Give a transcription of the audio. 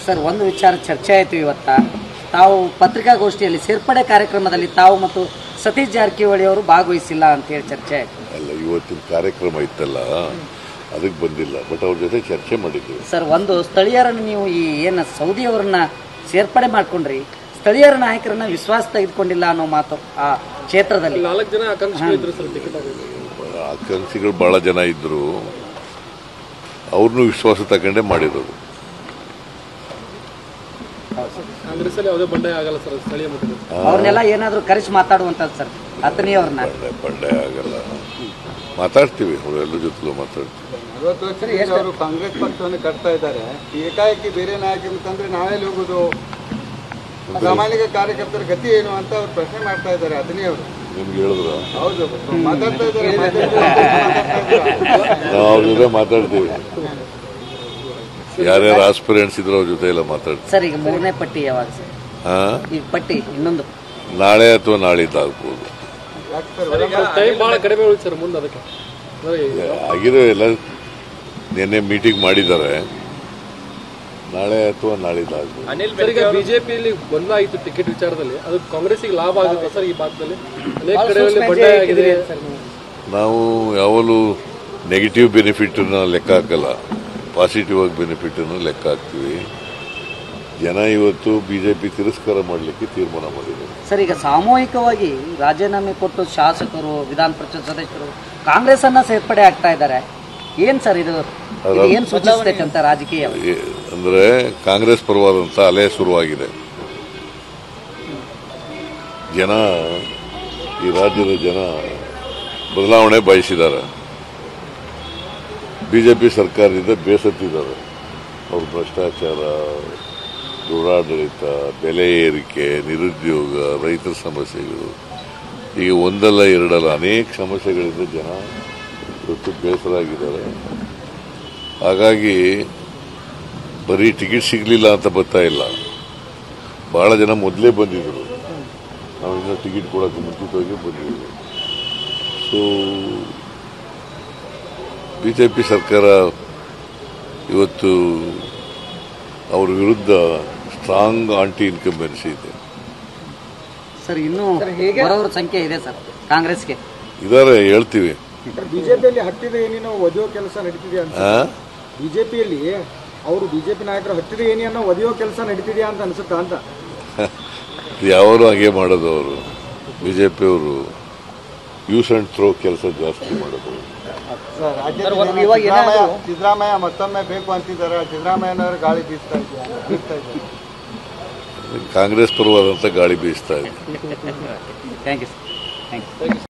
Sir ಒಂದು ವಿಚಾರ ಚರ್ಚೆ ಆಯಿತು ಇವತ್ತ ತಾವು ಪತ್ರಿಕಾಗೋಷ್ಠಿಯಲ್ಲಿ ಸೇರ್ಪಡೆ ಕಾರ್ಯಕ್ರಮದಲ್ಲಿ ತಾವು ಮತ್ತು ಸತೀಶ್ ಜಾರಕಿಹೊಳಿ ಅವರು ಭಾಗವಹಿಸಿಲ್ಲ ಅಂತ ಹೇಳಿ ಚರ್ಚೆ ಆಯಿತು ಅಲ್ಲ ಇವತ್ತಿನ ಕಾರ್ಯಕ್ರಮ ಇತ್ತಲ್ಲ ಅದಕ್ಕೆ ಬಂದಿಲ್ಲ ಬಟ್ ಅವ್ರ ಜೊತೆ ಚರ್ಚೆ ಮಾಡಿದ್ದೀವಿ ಸರ್ ಒಂದು ಸ್ಥಳೀಯರನ್ನು ನೀವು ಈ ಏನು ಸೌದಿಯವರನ್ನ ಸೇರ್ಪಡೆ ಮಾಡ್ಕೊಂಡ್ರಿ ಸ್ಥಳೀಯರ ನಾಯಕರನ್ನ ವಿಶ್ವಾಸ ತೆಗೆದುಕೊಂಡಿಲ್ಲ ಅನ್ನೋ ಮಾತು ಆ ಕ್ಷೇತ್ರದಲ್ಲಿ ನಾಲ್ಕು ಜನ ಆಕಾಂಕ್ಷಿಗಳಿದ್ರು ಸರ್ ಟಿಕೆಟ್ ಆಗೋದು ಆಕಾಂಕ್ಷಿಗಳು ಬಹಳ ಜನ ಇದ್ರು ಅವ್ರನ್ನೂ ವಿಶ್ವಾಸ ತಗೊಂಡೇ ಮಾಡಿರೋದು ಕಾಂಗ್ರೆಸ್ ಅಲ್ಲಿ ಯಾವುದೇ ಬಂಡಾಯ ಆಗಲ್ಲ ಸರ್ ಸ್ಥಳೀಯ ಮಟ್ಟದಲ್ಲಿ ಅವ್ರನ್ನೆಲ್ಲ ಏನಾದರೂ ಕರೆಸಿ ಮಾತಾಡುವಂಥದ್ದು ಸರ್ ಅತನಿಯವ್ರನ್ನ ಬಂಡೆ ಬಂಡೆ ಆಗಲ್ಲ ಮಾತಾಡ್ತೀವಿ ಅವರೆಲ್ಲರ ಜೊತೆಲೂ ಮಾತಾಡ್ತೀವಿ ನಲವತ್ತು ವರ್ಷದಿಂದ ಅವರು ಕಾಂಗ್ರೆಸ್ ಪಕ್ಷವನ್ನು ಕಟ್ತಾ ಇದ್ದಾರೆ ಏಕಾಏಕಿ ಬೇರೆ ನಾಯಕ ತಂದ್ರೆ ನಾವೆಲ್ಲಿ ಹೋಗುದು ಸಾಮಾನ್ಯ ಕಾರ್ಯಕರ್ತರ ಗತಿ ಏನು ಅಂತ ಅವ್ರು ಪ್ರಶ್ನೆ ಮಾಡ್ತಾ ಇದ್ದಾರೆ ಅದನ್ನೇ ಅವರು ನಿಮ್ಗೆ ಹೇಳಿದ್ರ ಹೌದು ಮಾತಾಡ್ತಾ ಇದ್ದಾರೆ ಮಾತಾಡ್ತಾ ಇದ್ದಾರೆ. ನಾವು ಅವ್ರ ಜೊತೆ ಮಾತಾಡ್ತೀವಿ ಯಾರ್ಯಾರು ಆಸ್ಪಿರೆಂಟ್ಸ್ ಇದ್ರು ಅವ್ರ ಜೊತೆ ಎಲ್ಲ ಮಾತಾಡ್ತೀವಿ ಸರ್ ಈಗ ಮೂರನೇ ಪಟ್ಟಿ ಯಾವಾಗ ಸರ್ ಹಾ ಈಗ ಪಟ್ಟಿ ಇನ್ನೊಂದು ನಾಳೆ ಅಥವಾ ನಾಳಿದ್ದಾಗ್ಬೋದು ಯಾಕೆ ಸರ್ ಟೈಮ್ ಬಹಳ ಕಡಿಮೆ ಉಳಿತು ಸರ್ ಮುಂದೆ ಅದಕ್ಕೆ ಅಂದ್ರೆ ಆಗಿದೆ ಎಲ್ಲ ನಿನ್ನೆ ಮೀಟಿಂಗ್ ಮಾಡಿದ್ದಾರೆ ನಾಳೆ ಅಥವಾ ನಾಳಿದ್ದಾಗ್ಬೋದು ಸರ್ ಈಗ ಬಿಜೆಪಿಯಲ್ಲಿ ಗೊಂದಲ ಆಯಿತು ಟಿಕೆಟ್ ವಿಚಾರದಲ್ಲಿ ಅದು ಕಾಂಗ್ರೆಸ್ಗೆ ಲಾಭ ಆಗುತ್ತೆ ಸರ್ ಈ ಭಾಗದಲ್ಲಿ ಅನೇಕ ಕಡೆಗಳಲ್ಲಿ ಬಂಡಾಯ ಆಗಿದೆ ನಾವು ಯಾವಾಗಲೂ ನೆಗೆಟಿವ್ ಬೆನಿಫಿಟನ್ನ ಲೆಕ್ಕ ಹಾಕಲ್ಲ ಪಾಸಿಟಿವ್ ಆಗಿ ಬೆನಿಫಿಟನ್ನು ಲೆಕ್ಕ ಹಾಕ್ತೀವಿ ಜನ ಇವತ್ತು ಬಿಜೆಪಿ ತಿರಸ್ಕಾರ ಮಾಡಲಿಕ್ಕೆ ತೀರ್ಮಾನ ಮಾಡಿದ್ದಾರೆ ಸರ್ ಈಗ ಸಾಮೂಹಿಕವಾಗಿ ರಾಜೀನಾಮೆ ಕೊಟ್ಟು ಶಾಸಕರು ವಿಧಾನ ಪರಿಷತ್ ಸದಸ್ಯರು ಕಾಂಗ್ರೆಸ್ ಅನ್ನ ಸೇರ್ಪಡೆ ಆಗ್ತಾ ಇದ್ದಾರೆ ಏನ್ ಸರ್ ಇದು ಇದು ಏನ್ ಸೂಚಿಸ್ತೈತೆ ಅಂತ ರಾಜಕೀಯ ಏ- ಅಂದ್ರೆ ಕಾಂಗ್ರೆಸ್ ಪರವಾದಂಥ ಅಲೆ ಶುರುವಾಗಿದೆ ಜನ ಈ ರಾಜ್ಯದ ಜನ ಬದಲಾವಣೆ ಬಯಸಿದ್ದಾರೆ ಬಿಜೆಪಿ ಸರ್ಕಾರದಿಂದ ಬೇಸತ್ತಿದ್ದಾರೆ ಅವ್ರ ಭ್ರಷ್ಟಾಚಾರ ದುರಾಡಳಿತ ಬೆಲೆ ಏರಿಕೆ ನಿರುದ್ಯೋಗ ರೈತರ ಸಮಸ್ಯೆಗಳು ಈಗ ಒಂದಲ್ಲ ಎರಡಲ್ಲ ಅನೇಕ ಸಮಸ್ಯೆಗಳಿಂದ ಜನ ಇವತ್ತು ಬೇಸರಾಗಿದ್ದಾರೆ ಹಾಗಾಗಿ ಬರೀ ಟಿಕೆಟ್ ಸಿಗಲಿಲ್ಲ ಅಂತ ಬರ್ತಾ ಇಲ್ಲ ಬಹಳ ಜನ ಮೊದಲೇ ಬಂದಿದ್ರು ನಾವು ಇನ್ನೂ ಟಿಕೆಟ್ ಕೊಡೋಕ್ಕೆ ಮುಂಚಿತವಾಗಿ ಬಂದಿದ್ದೀವಿ ಸೊ ಬಿ ಜೆ ಪಿ ಸರ್ಕಾರ ಇವತ್ತು ಅವ್ರ ವಿರುದ್ಧ ಸ್ಟ್ರಾಂಗ್ ಆಂಟಿ ಇನ್ಕಂಬೆನ್ಸಿ ಇದೆ ಸರ್ ಇನ್ನೂ ಬರೋರ ಸಂಖ್ಯೆ ಇದೆ ಸರ್ ಕಾಂಗ್ರೆಸ್ಗೆ ಇದಾರೆ ಹೇಳ್ತೀವಿ ಬಿಜೆಪಿಯಲ್ಲಿ ಹತ್ತಿದ ಏನೇನೋ ಒದೆಯೋ ಕೆಲಸ ನಡೀತಿದೆ ಅಂತ ಆ? ಬಿಜೆಪಿಯಲ್ಲಿ ಅವರು ಬಿಜೆಪಿ ನಾಯಕರು ಹತ್ತಿದ ಏನೇನೋ ಒದೆಯೋ ಕೆಲಸ ನಡೀತಿದೆಯಾ ಅಂತ ಅನ್ಸುತ್ತಾ ಅಂತ ಯಾವಾಗಲೂ ಹಾಗೆ ಮಾಡೋದು ಅವರು ಬಿ ಜೆ ಪಿಯವರು ಯೂಸ್ ಆ್ಯಂಡ್ ಥ್ರೋ ಕೆಲಸ ಜಾಸ್ತಿ ಮಾಡೋದು ಸರ್ ಸರ್, ಒಂದು ಇವಾಗ ಏನಾದ್ರು- ಸಿದ್ದರಾಮಯ್ಯ ಮತ್ತೊಮ್ಮೆ ಬೇಕು ಅಂತಿದ್ದಾರೆ ಸಿದ್ದರಾಮಯ್ಯನವರು ಗಾಳಿ ಬೀಸ್ತಾ ಇದ್ದಾರೆ ಬೀಸ್ತಾ ಇದ್ದಾರೆ ಕಾಂಗ್ರೆಸ್ ಪರವಾದಂಥ ಗಾಳಿ ಬೀಸ್ತಾ ಇದೆ thank you sir thank you